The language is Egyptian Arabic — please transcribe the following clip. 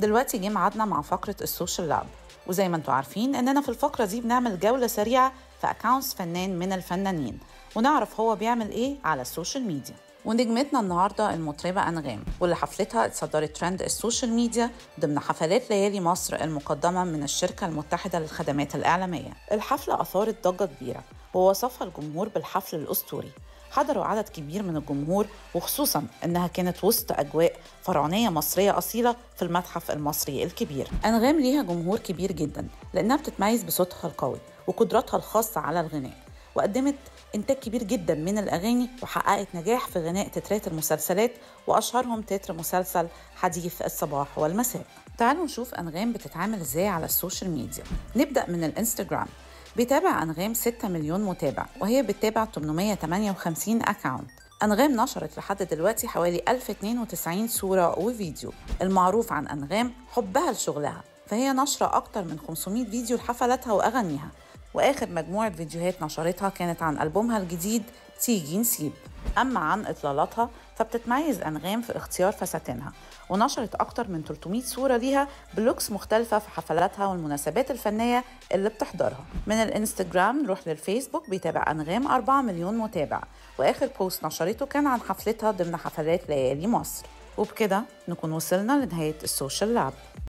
دلوقتي جه ميعادنا مع فقرة السوشيال لاب وزي ما انتم عارفين اننا في الفقرة دي بنعمل جولة سريعة في اكاونتس فنان من الفنانين ونعرف هو بيعمل ايه على السوشيال ميديا ونجمتنا النهاردة المطربة أنغام واللي حفلتها اتصدرت ترند السوشيال ميديا ضمن حفلات ليالي مصر المقدمة من الشركة المتحدة للخدمات الإعلامية الحفلة أثارت ضجة كبيرة ووصفها الجمهور بالحفل الأسطوري حضروا عدد كبير من الجمهور وخصوصا انها كانت وسط اجواء فرعونيه مصريه اصيله في المتحف المصري الكبير. انغام ليها جمهور كبير جدا لانها بتتميز بصوتها القوي وقدراتها الخاصه على الغناء وقدمت إنتاج كبير جدا من الأغاني وحققت نجاح في غناء تترات المسلسلات وأشهرهم تتر مسلسل حديث الصباح والمساء تعالوا نشوف أنغام بتتعامل إزاي على السوشيال ميديا نبدأ من الإنستجرام بيتابع أنغام 6 مليون متابع وهي بتتابع 858 أكاونت أنغام نشرت لحد دلوقتي حوالي 1092 صورة وفيديو المعروف عن أنغام حبها لشغلها فهي نشرة أكتر من 500 فيديو لحفلاتها وأغانيها وآخر مجموعة فيديوهات نشرتها كانت عن ألبومها الجديد تيجي نسيب أما عن إطلالاتها فبتتميز أنغام في اختيار فساتينها ونشرت أكتر من 300 صورة ليها بلوكس مختلفة في حفلاتها والمناسبات الفنية اللي بتحضرها من الانستجرام نروح للفيسبوك بيتابع أنغام 4 مليون متابع وآخر بوست نشرته كان عن حفلتها ضمن حفلات ليالي مصر وبكده نكون وصلنا لنهاية السوشيال لاب